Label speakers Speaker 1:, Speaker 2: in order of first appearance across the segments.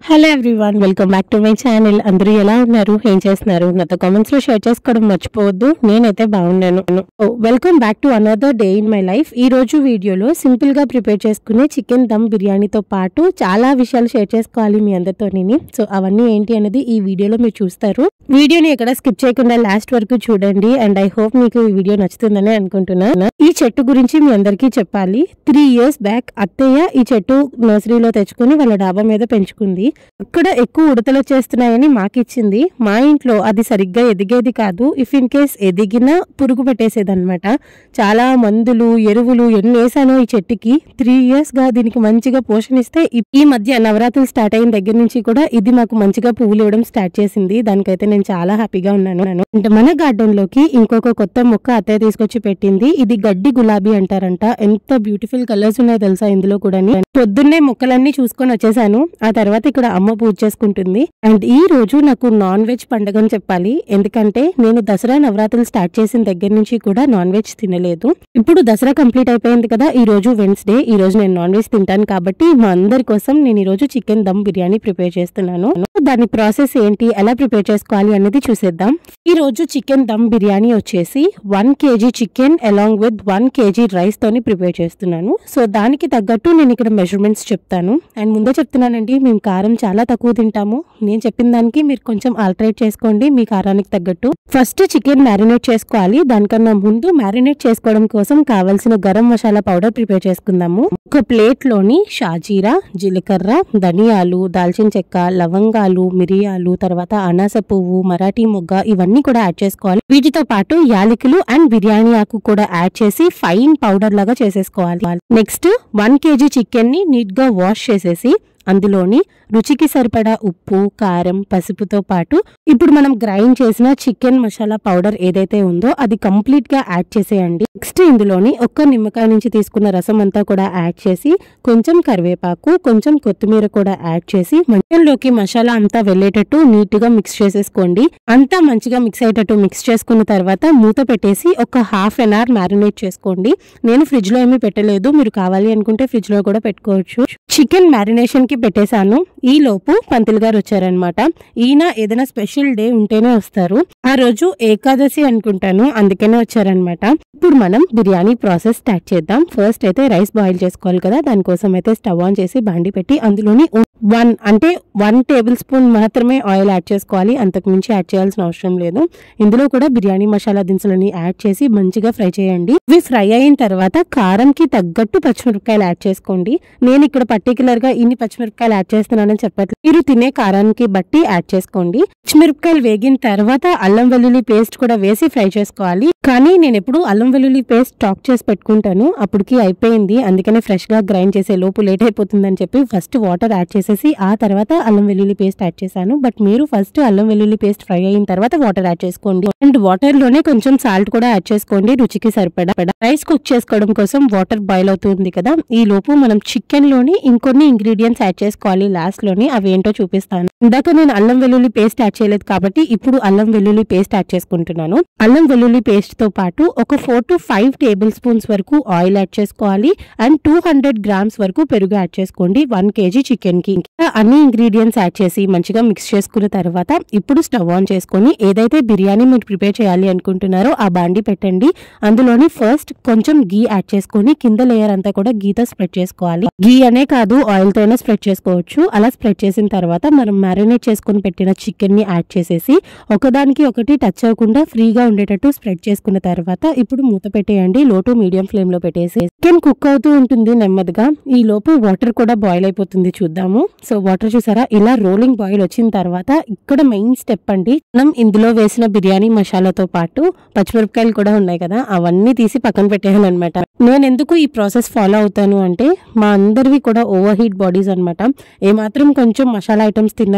Speaker 1: hello everyone welcome back to my channel అందరూ ఎలా ఉన్నారు ఏం చేస్తున్నారు నాతో కామెంట్స్ లో షేర్ చేసుకోవడం మర్చిపోవద్దు నేనైతే బాగున్నాను welcome back to another day in my life ఈ రోజు వీడియోలో సింపుల్ గా ప్రిపేర్ చేసుకునే చికెన్ దమ్ బిర్యానీతో పాటు చాలా విషయాలు షేర్ చేసుకోవాలి మీ అందరితో సో అవన్నీ ఏంటి అనేది ఈ వీడియోలో మీరు చూస్తారు వీడియోని ఎక్కడ స్కిప్ చేయకుండా లాస్ట్ వరకు చూడండి అండ్ ఐ హోప్ మీకు ఈ వీడియో నచ్చుతుందని అనుకుంటున్నాను ఈ చెట్టు గురించి మీ అందరికీ చెప్పాలి త్రీ ఇయర్స్ బ్యాక్ అత్తయ్య ఈ చెట్టు నర్సరీలో తెచ్చుకుని వాళ్ళ డాబా మీద పెంచుకుంది అక్కడ ఎక్కువ ఉడతలు వచ్చేస్తున్నాయని మాకిచ్చింది మా ఇంట్లో అది సరిగ్గా ఎదిగేది కాదు ఇఫ్ ఇన్ కేస్ ఎదిగినా పురుగు పెట్టేసేది అనమాట చాలా మందులు ఎరువులు ఎన్ని వేసానో ఈ చెట్టుకి త్రీ ఇయర్స్ గా దీనికి మంచిగా పోషణ ఇస్తే ఈ- ఈ మధ్య నవరాత్రులు స్టార్ట్ అయిన దగ్గర నుంచి కూడా ఇది మాకు మంచిగా పువ్వులు ఇవ్వడం స్టార్ట్ చేసింది దానికైతే నేను చాలా హ్యాపీగా ఉన్నాను అంటే మన గార్డెన్ లోకి ఇంకొక కొత్త మొక్క అత్తయ్య తీసుకొచ్చి పెట్టింది ఇది గడ్డి గులాబీ అంటారంట ఎంత బ్యూటిఫుల్ కలర్స్ ఉన్నాయో తెలుసా ఇందులో కూడా పొద్దున్నే మొక్కలన్నీ చూసుకొని వచ్చేసాను ఆ తర్వాత ఇక్కడ అమ్మ పూజ చేసుకుంటుంది అండ్ ఈ రోజు నాకు నాన్ వెజ్ పండుగ అని చెప్పాలి ఎందుకంటే నేను దసరా నవరాత్రులు స్టార్ట్ చేసిన దగ్గర నుంచి కూడా నాన్ వెజ్ తినలేదు ఇప్పుడు దసరా కంప్లీట్ అయిపోయింది కదా ఈ రోజు వెన్స్డే ఈ రోజు నేను నాన్ వెజ్ తింటాను కాబట్టి మా అందరి కోసం నేను ఈ రోజు చికెన్ దమ్ బిర్యానీ ప్రిపేర్ చేస్తున్నాను దాని ప్రాసెస్ ఏంటి ఎలా ప్రిపేర్ చేసుకోవాలి అనేది చూసేద్దాం ఈ రోజు చికెన్ దమ్ బిర్యానీ వచ్చేసి one kg chicken along with one kg rice తోని ప్రిపేర్ చేస్తున్నాను సో దానికి తగ్గట్టు నేను ఇక్కడ మెజర్మెంట్స్ చెప్తాను అండ్ ముందే చెప్తున్నానండి మేము కారం చాలా తక్కువ తింటాము నేను చెప్పిన దానికి మీరు కొంచెం ఆల్టరేట్ చేసుకోండి మీ కారానికి తగ్గట్టు ఫస్ట్ చికెన్ మ్యారినేట్ చేసుకోవాలి దానికన్నా ముందు మ్యారినేట్ చేసుకోవడం కోసం కావాల్సిన గరం మసాలా పౌడర్ ప్రిపేర్ చేసుకుందాము ఒక ప్లేట్ లోని షాజీరా జీలకర్ర ధనియాలు దాల్చిన చెక్క లవంగాలు మిరియాలు తర్వాత అనాస పువ్వు మరాఠీ మొగ్గ ఇవన్నీ కూడా యాడ్ చేసుకోవాలి వీటితో పాటు యాలకులు అండ్ బిర్యానీ ఆకు కూడా యాడ్ చేసి ఫైన్ పౌడర్ లాగా చేసేసుకోవాలి నెక్స్ట్ వన్ కేజీ చికెన్ ని నీట్ గా వాష్ చేసేసి అందులోని రుచికి సరిపడా ఉప్పు కారం పసుపుతో పాటు ఇప్పుడు మనం గ్రైండ్ చేసిన చికెన్ మసాలా పౌడర్ ఏదైతే ఉందో అది కంప్లీట్ గా యాడ్ చేసేయండి నెక్స్ట్ ఇందులోని ఒక్క నిమ్మకాయ నుంచి తీసుకున్న రసం అంతా కూడా యాడ్ చేసి కొంచెం కరివేపాకు కొంచెం కొత్తిమీర కూడా యాడ్ చేసి మంచంలోకి మసాలా అంతా వెళ్ళేటట్టు నీట్ గా మిక్స్ చేసేసుకోండి అంతా మంచిగా మిక్స్ అయ్యేటట్టు మిక్స్ చేసుకున్న తర్వాత మూత పెట్టేసి ఒక హాఫ్ అన్ అవర్ మ్యారినేట్ చేసుకోండి నేను ఫ్రిడ్జ్ లో ఏమీ పెట్టలేదు మీరు కావాలి అనుకుంటే ఫ్రిడ్జ్ లో కూడా పెట్టుకోవచ్చు చికెన్ మ్యారినేషన్ కి పెట్టేశాను ఈ లోపు పంతులు గారు వచ్చారనమాట ఈయన ఏదైనా స్పెషల్ డే ఉంటేనే వస్తారు ఆ రోజు ఏకాదశి అనుకుంటాను అందుకనే వచ్చారనమాట ఇప్పుడు మనం బిర్యానీ ప్రాసెస్ స్టార్ట్ చేద్దాం ఫస్ట్ అయితే రైస్ బాయిల్ చేసుకోవాలి కదా దానికోసం అయితే స్టవ్ ఆన్ చేసి బాండి పెట్టి అందులోని వన్ అంటే వన్ టేబుల్ స్పూన్ మాత్రమే ఆయిల్ యాడ్ చేసుకోవాలి అంతకు మించి యాడ్ చేయాల్సిన అవసరం లేదు ఇందులో కూడా బిర్యానీ మసాలా దినుసులని యాడ్ చేసి మంచిగా ఫ్రై చేయండి ఇవి ఫ్రై అయిన తర్వాత కారంకి తగ్గట్టు పచ్చిమిరపకాయలు యాడ్ చేసుకోండి నేను ఇక్కడ పర్టికులర్ గా ఇన్ని పచ్చిమిరపకాయలు యాడ్ చేస్తున్నానని చెప్పట్లేదు మీరు తినే కారానికి బట్టి యాడ్ చేసుకోండి పచ్చిమిరపకాయలు వేగిన తర్వాత అల్లం వెల్లుల్లి పేస్ట్ కూడా వేసి ఫ్రై చేసుకోవాలి కానీ నేను ఎప్పుడు అల్లం వెల్లుల్లి పేస్ట్ స్టాక్ చేసి పెట్టుకుంటాను అప్పటికి అయిపోయింది అందుకనే ఫ్రెష్ గా గ్రైండ్ చేసే లోపు లేట్ అయిపోతుందని చెప్పి ఫస్ట్ వాటర్ యాడ్ చేసేసి ఆ తర్వాత అల్లం వెల్లుల్లి పేస్ట్ యాడ్ చేశాను బట్ మీరు ఫస్ట్ అల్లం వెల్లుల్లి పేస్ట్ ఫ్రై అయిన తర్వాత వాటర్ యాడ్ చేసుకోండి అండ్ వాటర్ లోనే కొంచెం సాల్ట్ కూడా యాడ్ చేసుకోండి రుచికి సరిపడా రైస్ కుక్ చేసుకోవడం కోసం వాటర్ బాయిల్ అవుతుంది కదా ఈ లోపు మనం చికెన్ లోని ఇంకొన్ని ఇంగ్రీడియంట్స్ యాడ్ చేసుకోవాలి లాస్ట్ లోని అవి ఏంటో చూపిస్తాను ఇందాక నేను అల్లం వెల్లుల్లి పేస్ట్ యాడ్ చేయలేదు కాబట్టి ఇప్పుడు అల్లం వెల్లుల్లి పేస్ట్ యాడ్ చేసుకుంటున్నాను అల్లం వెల్లుల్లి పేస్ట్ తో పాటు ఒక four to five tablespoons వరకు ఆయిల్ యాడ్ చేసుకోవాలి అండ్ టూ హండ్రెడ్ గ్రామ్స్ వరకు పెరుగు యాడ్ చేసుకోండి వన్ కేజీ చికెన్ కి ఇంకా అన్ని ఇంగ్రీడియంట్స్ యాడ్ చేసి మంచిగా మిక్స్ చేసుకున్న తర్వాత ఇప్పుడు స్టవ్ ఆన్ చేసుకొని ఏదైతే బిర్యానీ మీరు ప్రిపేర్ చేయాలి అనుకుంటున్నారో ఆ బాండి పెట్టండి అందులోని ఫస్ట్ కొంచెం గీ యాడ్ చేసుకొని కింద లేయర్ అంతా కూడా గీతో స్ప్రెడ్ చేసుకోవాలి గీ అనే కాదు ఆయిల్ తోనే స్ప్రెడ్ చేసుకోవచ్చు అలా స్ప్రెడ్ చేసిన తర్వాత మనం మ్యారినేట్ చేసుకుని పెట్టిన చికెన్ ని యాడ్ చేసేసి ఒకదానికి ఒకటి టచ్ అవ్వకుండా ఫ్రీగా ఉండేటట్టు స్ప్రెడ్ చేసుకున్న తర్వాత ఇప్పుడు మూత పెట్టేయండి లో టు మీడియం ఫ్లేమ్ లో పెట్టేసి చికెన్ కుక్ అవుతూ ఉంటుంది నెమ్మదిగా ఈ లోపు వాటర్ కూడా బాయిల్ అయిపోతుంది చూద్దాము సో వాటర్ చూసారా ఇలా రోలింగ్ బాయిల్ వచ్చిన తర్వాత ఇక్కడ మెయిన్ స్టెప్ అండి మనం ఇందులో వేసిన బిర్యానీ మసాలాతో పాటు పచ్చిమిరపకాయలు కూడా ఉన్నాయి కదా అవన్నీ తీసి పక్కన పెట్టేయాలన్నమాట నేను ఎందుకు ఈ ప్రాసెస్ ఫాలో అవుతాను అంటే మా అందరివి కూడా ఓవర్ హీట్ బాడీస్ అనమాట ఏమాత్రం కొంచెం మసాలా ఐటమ్స్ తిన్నా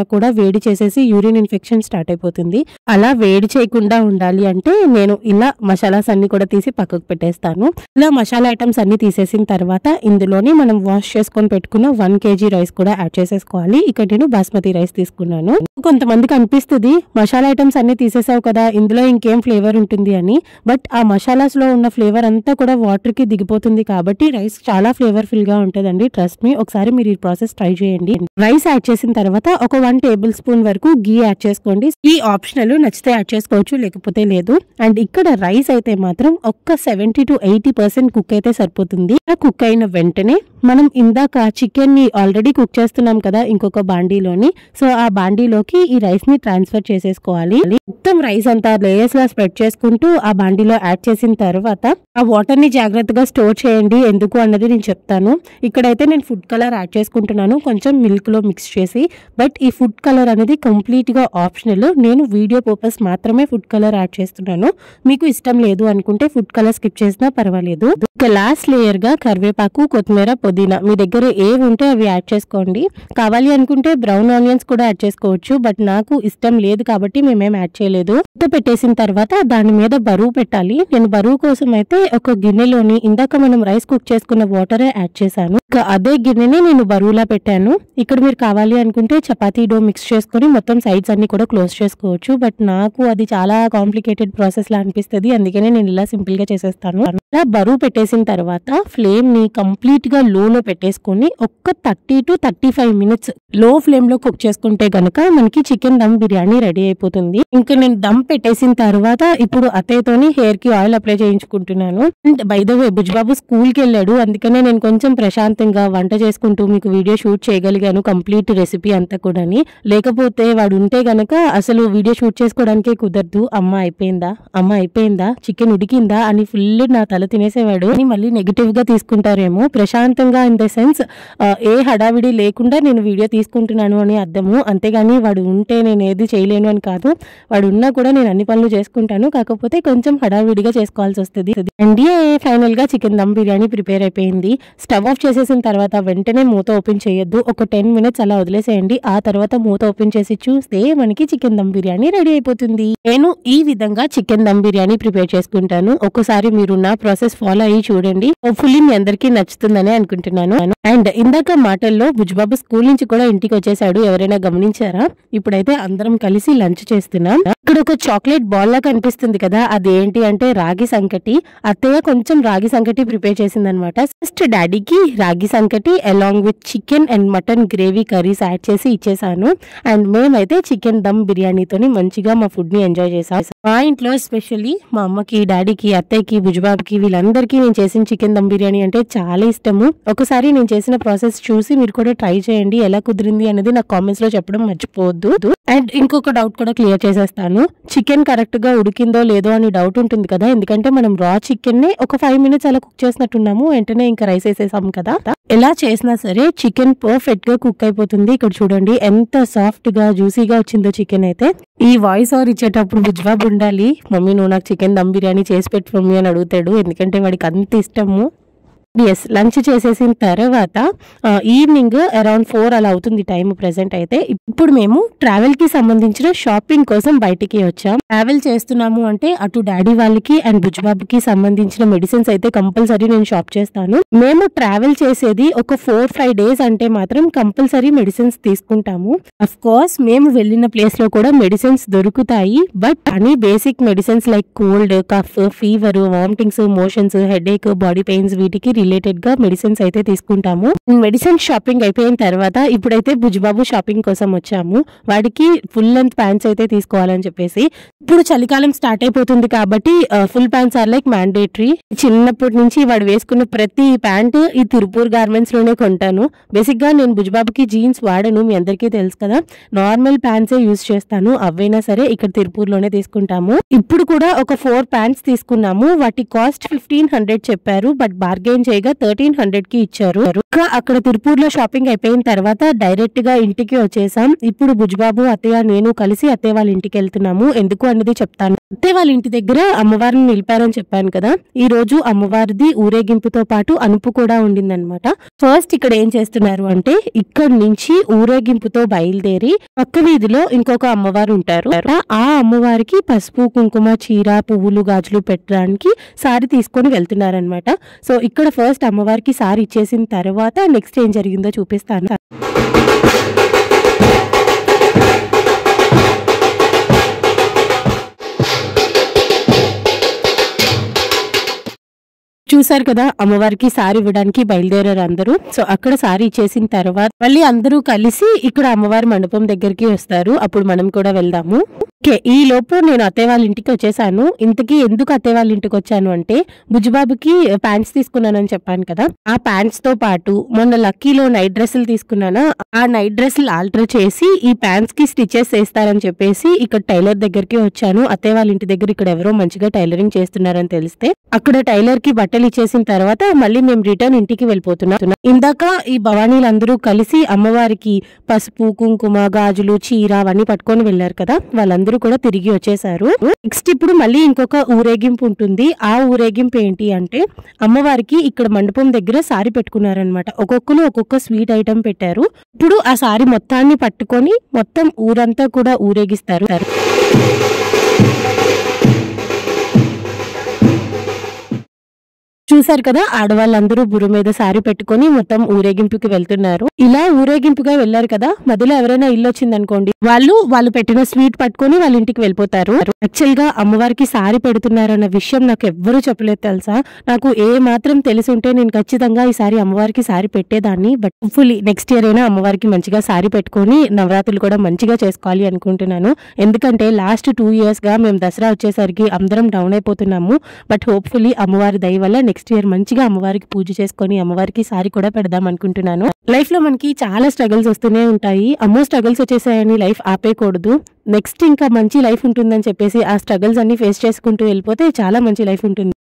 Speaker 1: అయినా కూడా వేడి చేసేసి యూరిన్ ఇన్ఫెక్షన్ స్టార్ట్ అయిపోతుంది అలా వేడి చేయకుండా ఉండాలి అంటే నేను ఇలా మసాలాస్ అన్ని కూడా తీసి పక్కకు పెట్టేస్తాను ఇలా మసాలా ఐటమ్స్ అన్ని తీసేసిన తర్వాత ఇందులోని మనం వాష్ చేసుకొని పెట్టుకున్న వన్ కేజీ రైస్ కూడా యాడ్ చేసేసుకోవాలి ఇక్కడ నేను బాస్మతి రైస్ తీసుకున్నాను కొంతమందికి అనిపిస్తుంది మసాలా ఐటమ్స్ అన్ని తీసేసావు కదా ఇందులో ఇంకేం ఫ్లేవర్ ఉంటుంది అని బట్ ఆ మసాలాస్ లో ఉన్న ఫ్లేవర్ అంతా కూడా వాటర్ కి దిగిపోతుంది కాబట్టి రైస్ చాలా ఫ్లేవర్ఫుల్ గా ఉంటుందండి ట్రస్ట్ మీ ఒకసారి మీరు ఈ ప్రాసెస్ ట్రై చేయండి రైస్ యాడ్ చేసిన తర్వాత ఒక వన్ టేబుల్ స్పూన్ వరకు గీ యాడ్ చేసుకోండి ఈ ఆప్షనల్ నచ్చితే యాడ్ చేసుకోవచ్చు లేకపోతే లేదు అండ్ ఇక్కడ రైస్ అయితే మాత్రం ఒక్క seventy to eighty percent cook అయితే సరిపోతుంది కుక్ అయిన వెంటనే మనం ఇందాక చికెన్ ని ఆల్రెడీ కుక్ చేస్తున్నాం కదా ఇంకొక బాండీలోని సో ఆ బాండీలోకి ఈ రైస్ ని ట్రాన్స్ఫర్ చేసేసుకోవాలి మొత్తం రైస్ అంతా లేయర్స్ లా స్ప్రెడ్ చేసుకుంటూ ఆ బాండీలో యాడ్ చేసిన తర్వాత ఆ వాటర్ ని జాగ్రత్తగా స్టోర్ చేయండి ఎందుకు అన్నది నేను చెప్తాను ఇక్కడైతే నేను ఫుడ్ కలర్ యాడ్ చేసుకుంటున్నాను కొంచెం మిల్క్ లో మిక్స్ చేసి బట్ ఈ ఫుడ్ కలర్ అనేది కంప్లీట్ గా ఆప్షనల్ నేను వీడియో పర్పస్ మాత్రమే ఫుడ్ కలర్ యాడ్ చేస్తున్నాను మీకు ఇష్టం లేదు అనుకుంటే ఫుడ్ కలర్ స్కిప్ చేసినా పర్వాలేదు ఇక లాస్ట్ లేయర్ గా కరివేపాకు కొత్తిమీర పుదీనా మీ దగ్గర ఏవి ఉంటే అవి యాడ్ చేసుకోండి కావాలి అనుకుంటే బ్రౌన్ ఆనియన్స్ కూడా యాడ్ చేసుకోవచ్చు బట్ నాకు ఇష్టం లేదు కాబట్టి మేమేం యాడ్ చేయలేదు ఉత్త పెట్టేసిన తర్వాత దాని మీద బరువు పెట్టాలి నేను బరువు కోసం అయితే ఒక గిన్నెలోని ఇందాక మనం రైస్ కుక్ చేసుకున్న వాటరే యాడ్ చేశాను ఇక అదే గిన్నెని నేను బరువులా పెట్టాను ఇక్కడ మీరు కావాలి అనుకుంటే చపాతీ డో మిక్స్ చేసుకొని మొత్తం సైడ్స్ అన్ని కూడా క్లోజ్ చేసుకోవచ్చు బట్ నాకు అది చాలా కాంప్లికేటెడ్ ప్రాసెస్ లా అనిపిస్తుంది అందుకనే నేను ఇలా సింపుల్ గా చేసేస్తాను ఇలా బరువు పెట్టేసిన తర్వాత ఫ్లేమ్ ని కంప్లీట్ గా లో లో పెట్టేసుకొని ఒక్క thirty to thirty five minutes low flame లో కుక్ చేసుకుంటే గనక మనకి చికెన్ దమ్ బిర్యానీ రెడీ అయిపోతుంది ఇంకా నేను దమ్ పెట్టేసిన తర్వాత ఇప్పుడు అత్తయ్యతోని హెయిర్ కి ఆయిల్ అప్లై చేయించుకుంటున్నాను and by the way Bujbabu school కి వెళ్ళాడు అందుకనే నేను కొంచెం ప్రశాంతంగా వంట చేసుకుంటూ మీకు వీడియో షూట్ చేయగలిగాను కంప్లీట్ రెసిపీ అంతా కూడాని లేకపోతే వాడు ఉంటే గనక అసలు వీడియో షూట్ చేసుకోవడానికే కుదరదు అమ్మ అయిపోయిందా అమ్మ అయిపోయిందా చికెన్ ఉడికిందా అని ఫుల్ నా తల తినేసేవాడు అని మళ్ళీ నెగిటివ్ గా తీసుకుంటారేమో ప్రశాంతంగా ఇన్ ద సెన్స్ ఏ హడావిడి లేకుండా నేను వీడియో తీసుకుంటున్నాను అని అర్థము అంతేగాని వాడు ఉంటే నేను ఏది చేయలేను అని కాదు వాడు ఉన్నా కూడా నేను అన్ని పనులు చేసుకుంటాను కాకపోతే కొంచెం హడావిడిగా చేసుకోవాల్సి వస్తుంది అండ్ ఫైనల్ గా చికెన్ దమ్ బిర్యానీ ప్రిపేర్ అయిపోయింది స్టవ్ ఆఫ్ చేసేసిన తర్వాత వెంటనే మూత ఓపెన్ చేయొద్దు ఒక టెన్ మినిట్స్ అలా వదిలేసేయండి ఆ తర్వాత మూత ఓపెన్ చేసి చూస్తే మనకి చికెన్ దమ్ బిర్యానీ రెడీ అయిపోతుంది నేను ఈ విధంగా చికెన్ దమ్ బిర్యానీ ప్రిపేర్ చేసుకుంటాను ఒకసారి మీరు నా ప్రాసెస్ ఫాలో అయ్యి చూడండి హోప్ఫుల్లీ మీ అందరికీ నచ్చుతుందని అనుకుంటున్నాను అండ్ ఇందాక మాటల్లో బుజ్బాబు స్కూల్ నుంచి కూడా ఇంటికి వచ్చేసాడు ఎవరైనా గమనించారా ఇప్పుడైతే అందరం కలిసి లంచ్ చేస్తున్నాం ఇక్కడ ఒక చాక్లెట్ బాల్ లా కనిపిస్తుంది కదా అదేంటి అంటే రాగి సంకటి అత్తయ్య కొంచెం రాగి సంకటి ప్రిపేర్ చేసింది అనమాట ఫస్ట్ డాడీకి ragi sankati along with chicken and mutton gravy curries add చేసి ఇచ్చేసాను అండ్ మేమైతే చికెన్ దమ్ బిర్యానీతోని మంచిగా మా ఫుడ్ ని ఎంజాయ్ చేసాం మా ఇంట్లో ఎస్పెషల్లీ మా అమ్మకి డాడీకి అత్తయ్యకి బుజ్బాబుకి వీళ్ళందరికీ నేను చేసిన చికెన్ దమ్ బిర్యానీ అంటే చాలా ఇష్టము ఒకసారి నేను చేసిన ప్రాసెస్ చూసి మీరు కూడా ట్రై చేయండి ఎలా కుదిరింది అనేది నాకు కామెంట్స్ లో చెప్పడం మర్చిపోవద్దు అండ్ ఇంకొక డౌట్ కూడా క్లియర్ చేసేస్తాను చికెన్ కరెక్ట్ గా ఉడికిందో లేదో అని డౌట్ ఉంటుంది కదా ఎందుకంటే మనం రా చికెన్ ని ఒక ఫైవ్ మినిట్స్ అలా కుక్ చేసినట్టున్నాము వెంటనే ఇంకా రైస్ వేసేసాం కదా ఎలా చేసినా సరే చికెన్ పర్ఫెక్ట్ గా కుక్ అయిపోతుంది ఇక్కడ చూడండి ఎంత సాఫ్ట్ గా జ్యూసీగా వచ్చిందో చికెన్ అయితే ఈ వాయిస్ ఓవర్ ఇచ్చేటప్పుడు బుజ్బాబు ఉండాలి మమ్మీ నువ్వు నాకు చికెన్ దమ్ బిర్యానీ చేసి పెట్టు మమ్మీ అని అడుగుతాడు ఎందుకంటే వాడికి అంత ఇష్టము ఎస్ లంచ్ చేసేసిన తర్వాత ఈవినింగ్ అరౌండ్ ఫోర్ అలా అవుతుంది టైం ప్రెసెంట్ అయితే ఇప్పుడు మేము ట్రావెల్ కి సంబంధించిన షాపింగ్ కోసం బయటికి వచ్చాం ట్రావెల్ చేస్తున్నాము అంటే అటు డాడీ వాళ్ళకి అండ్ బుజ్బాబుకి సంబంధించిన మెడిసిన్స్ అయితే కంపల్సరీ నేను షాప్ చేస్తాను మేము ట్రావెల్ చేసేది ఒక ఫోర్ ఫైవ్ డేస్ అంటే మాత్రం కంపల్సరీ మెడిసిన్స్ తీసుకుంటాము అఫ్ కోర్స్ మేము వెళ్ళిన ప్లేస్ లో కూడా మెడిసిన్స్ దొరుకుతాయి బట్ అని basic medicines like cold cough fever vomitings motions headache body pains వీటికి రిలేటెడ్ గా మెడిసిన్స్ అయితే తీసుకుంటాము మెడిసిన్ షాపింగ్ అయిపోయిన తర్వాత ఇప్పుడైతే బుజ్బాబు షాపింగ్ కోసం వచ్చాము వాడికి ఫుల్ లెంత్ ప్యాంట్స్ అయితే తీసుకోవాలని చెప్పేసి ఇప్పుడు చలికాలం స్టార్ట్ అయిపోతుంది కాబట్టి full pants or like mandatory చిన్నప్పటి నుంచి వాడు వేసుకున్న ప్రతి ప్యాంట్ ఈ తిరుపూర్ గార్మెంట్స్ లోనే కొంటాను బేసిక్ గా నేను బుజ్బాబుకి జీన్స్ వాడను మీ అందరికీ తెలుసు కదా నార్మల్ ప్యాంట్సే యూస్ చేస్తాను అవైనా సరే ఇక్కడ తిరుపూర్లోనే తీసుకుంటాము ఇప్పుడు కూడా ఒక ఫోర్ ప్యాంట్స్ తీసుకున్నాము వాటి కాస్ట్ ఫిఫ్టీన్ హండ్రెడ్ చెప్పారు బట్ బార్గెన్ చేయగా థర్టీన్ హండ్రెడ్ కి ఇచ్చారు ఇంకా అక్కడ తిరుపూర్లో షాపింగ్ అయిపోయిన తర్వాత డైరెక్ట్ గా ఇంటికి వచ్చేసాం ఇప్పుడు బుజ్బాబు అత్తయ్య నేను కలిసి అత్తయ్య వాళ్ళ ఇంటికి వెళ్తున్నాము ఎందుకు అనేది చెప్తాను అత్తయ్య వాళ్ళ ఇంటి దగ్గర అమ్మవారిని నిలిపారని చెప్పాను కదా ఈ రోజు అమ్మవారిది ఊరేగింపుతో పాటు అనుపు కూడా ఉండిందన్నమాట ఫస్ట్ ఇక్కడ ఏం చేస్తున్నారు అంటే ఇక్కడ నుంచి ఊరేగింపుతో బయలుదేరి పక్క వీధిలో ఇంకొక అమ్మవారు ఉంటారు ఆ అమ్మవారికి పసుపు కుంకుమ చీర పువ్వులు గాజులు పెట్టడానికి సారీ తీసుకొని వెళ్తున్నారనమాట సో ఇక్కడ ఫస్ట్ అమ్మవారికి సారీ ఇచ్చేసిన తర్వాత నెక్స్ట్ ఏం జరిగిందో చూపిస్తాను చూసారు కదా అమ్మవారికి సారీ ఇవ్వడానికి బయలుదేరారు అందరూ సో అక్కడ సారీ ఇచ్చేసిన తర్వాత మళ్ళీ అందరూ కలిసి ఇక్కడ అమ్మవారి మండపం దగ్గరికి వస్తారు అప్పుడు మనం కూడా వెళ్దాము ఓకే ఈ లోపు నేను అత్తయ్య వాళ్ళ ఇంటికి వచ్చేసాను ఇంతకీ ఎందుకు అత్తయ్య వాళ్ళ ఇంటికి వచ్చాను అంటే బుజ్జిబాబుకి ప్యాంట్స్ తీసుకున్నానని చెప్పాను కదా ఆ ప్యాంట్స్ తో పాటు మొన్న లక్కీలో నైట్ డ్రెస్సులు తీసుకున్నానా ఆ నైట్ డ్రెస్సులు ఆల్టర్ చేసి ఈ ప్యాంట్స్ కి స్టిచెస్ వేస్తారని చెప్పేసి ఇక్కడ టైలర్ దగ్గరికి వచ్చాను అత్తయ్య వాళ్ళ ఇంటి దగ్గర ఇక్కడ ఎవరో మంచిగా టైలరింగ్ చేస్తున్నారని తెలిస్తే అక్కడ టైలర్ కి బట్టలు ఇచ్చేసిన తర్వాత మళ్ళీ మేము రిటర్న్ ఇంటికి వెళ్ళిపోతున్నాం ఇందాక ఈ భవానీలందరూ కలిసి అమ్మవారికి పసుపు కుంకుమ గాజులు చీర అవన్నీ పట్టుకొని వెళ్ళారు కదా వాళ్ళందరూ కూడా తిరిగి వచ్చేసారు నెక్స్ట్ ఇప్పుడు మళ్ళీ ఇంకొక ఊరేగింపు ఉంటుంది ఆ ఊరేగింపు ఏంటి అంటే అమ్మవారికి ఇక్కడ మండపం దగ్గర సారీ పెట్టుకున్నారనమాట ఒక్కొక్కరు ఒక్కొక్క స్వీట్ ఐటమ్ పెట్టారు ఇప్పుడు ఆ సారీ మొత్తాన్ని పట్టుకొని మొత్తం ఊరంతా కూడా ఊరేగిస్తారు చూసారు కదా ఆడవాళ్ళందరూ బుర్ర మీద సారీ పెట్టుకొని మొత్తం ఊరేగింపుకి వెళ్తున్నారు ఇలా ఊరేగింపుగా వెళ్లారు కదా మధ్యలో ఎవరైనా ఇల్లు వచ్చింది అనుకోండి వాళ్ళు వాళ్ళు పెట్టిన స్వీట్ పట్టుకొని వాళ్ళ ఇంటికి వెళ్ళిపోతారు యాక్చువల్ గా అమ్మవారికి సారీ పెడుతున్నారు అన్న విషయం నాకు ఎవ్వరూ చెప్పలేదు తెలుసా నాకు ఏ మాత్రం తెలిసి ఉంటే నేను ఖచ్చితంగా ఈ సారి అమ్మవారికి సారీ పెట్టేదాన్ని బట్ ఫుల్లీ నెక్స్ట్ ఇయర్ అయినా అమ్మవారికి మంచిగా సారీ పెట్టుకొని నవరాత్రులు కూడా మంచిగా చేసుకోవాలి అనుకుంటున్నాను ఎందుకంటే లాస్ట్ టూ ఇయర్స్ గా మేము దసరా వచ్చేసరికి అందరం డౌన్ అయిపోతున్నాము బట్ హోప్ఫుల్లీ అమ్మవారి దయ వల్ల నెక్స్ట్ ఇయర్ మంచిగా అమ్మవారికి పూజ చేసుకొని అమ్మవారికి సారీ కూడా పెడదాం అనుకుంటున్నాను లైఫ్ లో మనకి చాలా స్ట్రగుల్స్ వస్తూనే ఉంటాయి అమ్మో స్ట్రగుల్స్ వచ్చేసాయని లైఫ్ ఆపేయకూడదు నెక్స్ట్ ఇంకా మంచి లైఫ్ ఉంటుందని చెప్పేసి ఆ స్ట్రగుల్స్ అన్ని ఫేస్ చేసుకుంటూ వెళ్ళిపోతే చాలా మంచి లైఫ్ ఉంటుంది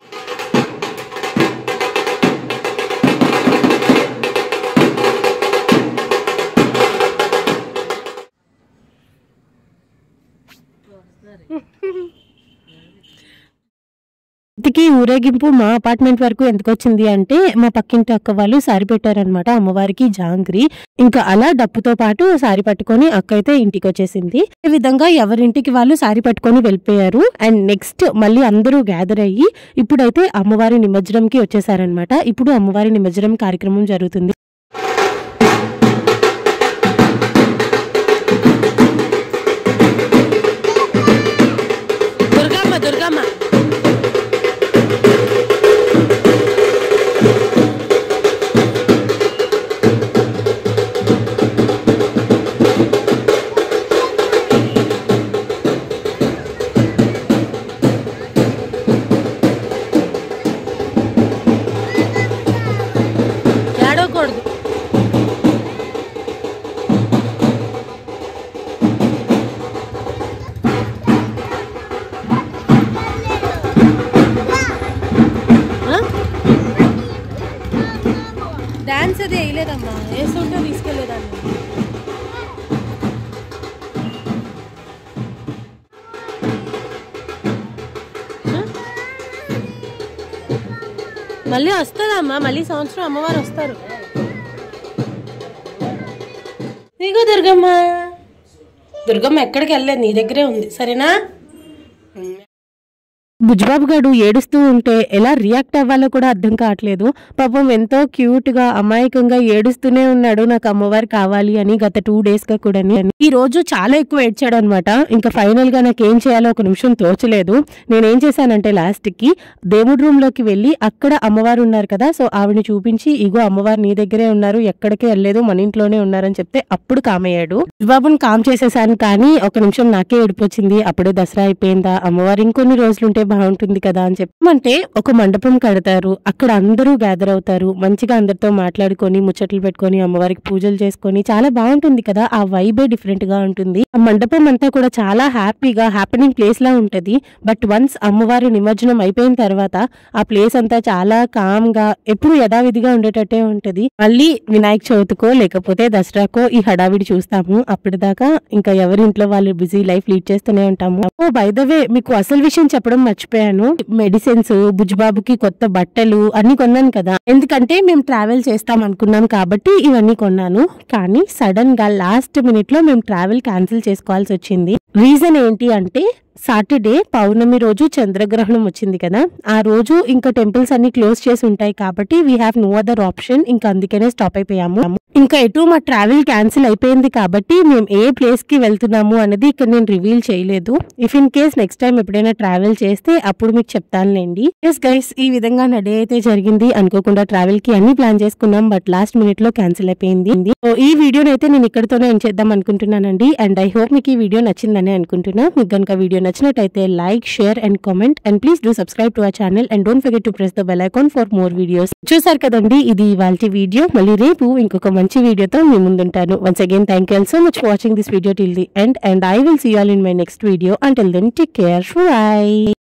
Speaker 1: ఇంతకీ ఊరేగింపు మా అపార్ట్మెంట్ వరకు ఎందుకు వచ్చింది అంటే మా పక్కింటి అక్క వాళ్ళు సారి పెట్టారనమాట అమ్మవారికి జాంగ్రీ ఇంకా అలా డప్పుతో పాటు సారి పట్టుకొని అక్క అయితే ఇంటికి వచ్చేసింది ఈ విధంగా ఎవరింటికి వాళ్ళు సారి పట్టుకొని వెళ్ళిపోయారు అండ్ నెక్స్ట్ మళ్ళీ అందరూ గ్యాదర్ అయ్యి ఇప్పుడైతే అమ్మవారి నిమజ్జనంకి వచ్చేసారనమాట ఇప్పుడు అమ్మవారి నిమజ్జనం కార్యక్రమం జరుగుతుంది దుర్గమ్మ దుర్గమ్మ ఏడవకూడదు డాన్స్ అది వేయలేదమ్మా వేస్తుంటే తీసుకెళ్లేదాన్ని మళ్ళీ వస్తుందమ్మా మళ్ళీ సంవత్సరం అమ్మవారు వస్తారు ఇగో దుర్గమ్మ దుర్గమ్మ ఎక్కడికి వెళ్ళలేదు నీ దగ్గరే ఉంది సరేనా బుజ్బాబు గారు ఏడుస్తూ ఉంటే ఎలా రియాక్ట్ అవ్వాలో కూడా అర్థం కావట్లేదు పాపం ఎంతో క్యూట్ గా అమాయకంగా ఏడుస్తూనే ఉన్నాడు నాకు అమ్మవారు కావాలి అని గత టూ డేస్ గా కూడా ఈ రోజు చాలా ఎక్కువ ఏడ్చాడు అనమాట ఇంకా ఫైనల్ గా నాకు ఏం చేయాలో ఒక నిమిషం తోచలేదు నేనేం చేశానంటే లాస్ట్ కి దేవుడి రూమ్ లోకి వెళ్ళి అక్కడ అమ్మవారు ఉన్నారు కదా సో ఆవిడని చూపించి ఇగో అమ్మవారు నీ దగ్గరే ఉన్నారు ఎక్కడికి వెళ్ళలేదు మన ఇంట్లోనే ఉన్నారని చెప్తే అప్పుడు కామయ్యాడు బాబుని కామ్ చేసేసాను కానీ ఒక నిమిషం నాకే ఏడిపోచింది అప్పుడే దసరా అయిపోయిందా అమ్మవారు ఇంకొన్ని రోజులు ఉంటే బాగుంటుంది కదా అని చెప్పి అంటే ఒక మండపం కడతారు అక్కడ అందరూ గ్యాదర్ అవుతారు మంచిగా అందరితో మాట్లాడుకొని ముచ్చట్లు పెట్టుకొని అమ్మవారికి పూజలు చేసుకొని చాలా బాగుంటుంది కదా ఆ వైబే డిఫరెంట్ గా ఉంటుంది ఆ మండపం అంతా కూడా చాలా హ్యాపీగా హ్యాపెనింగ్ ప్లేస్ లా ఉంటది బట్ వన్స్ అమ్మవారి నిమజ్జనం అయిపోయిన తర్వాత ఆ ప్లేస్ అంతా చాలా కామ్ గా ఎప్పుడు యథావిధిగా ఉండేటట్టే ఉంటది మళ్ళీ వినాయక చవితికో లేకపోతే దసరాకో ఈ హడావిడి చూస్తాము అప్పటిదాకా ఇంకా ఎవరి ఇంట్లో వాళ్ళు బిజీ లైఫ్ లీడ్ చేస్తూనే ఉంటాము ఓ బై ద వే మీకు అసలు విషయం చెప్పడం మర్చిపోయాను మెడిసిన్స్ బుజ్జిబాబుకి కొత్త బట్టలు అన్ని కొన్నాను కదా ఎందుకంటే మేము ట్రావెల్ చేస్తాం అనుకున్నాం కాబట్టి ఇవన్నీ కొన్నాను కానీ సడన్ గా లాస్ట్ మినిట్ లో మేము ట్రావెల్ క్యాన్సిల్ చేసుకోవాల్సి వచ్చింది రీజన్ ఏంటి అంటే సాటర్డే పౌర్ణమి రోజు చంద్రగ్రహణం వచ్చింది కదా ఆ రోజు ఇంకా టెంపుల్స్ అన్ని క్లోజ్ చేసి ఉంటాయి కాబట్టి we have no other option ఇంకా అందుకనే స్టాప్ అయిపోయాము ఇంకా ఎటు మా ట్రావెల్ క్యాన్సిల్ అయిపోయింది కాబట్టి మేము ఏ ప్లేస్ కి వెళ్తున్నాము అనేది ఇక్కడ నేను రివీల్ చేయలేదు if in case next time ఎప్పుడైనా ట్రావెల్ చేస్తే అప్పుడు మీకు చెప్తానులేండి ఎస్ గైస్ ఈ విధంగా నా డే అయితే జరిగింది అనుకోకుండా ట్రావెల్ కి అన్ని ప్లాన్ చేసుకున్నాం బట్ లాస్ట్ మినిట్ లో క్యాన్సిల్ అయిపోయింది సో ఈ వీడియోని అయితే నేను ఇక్కడితోనే ఎండ్ చేద్దాం అనుకుంటున్నానండి అండ్ ఐ హోప్ మీకు ఈ వీడియో నచ్చిందని అనుకుంటున్నా మీకు కనుక వీడియో నచ్చినట్టయితే like share and comment and please do subscribe to our channel and don't forget to press the bell icon for more videos చూసారు కదండి ఇది ఇవాళ వీడియో మళ్ళీ రేపు ఇంకొక మంచి వీడియోతో మీ ముందుంటాను once again thank you so much for watching this video till the end and I will see all in my next video until then take care by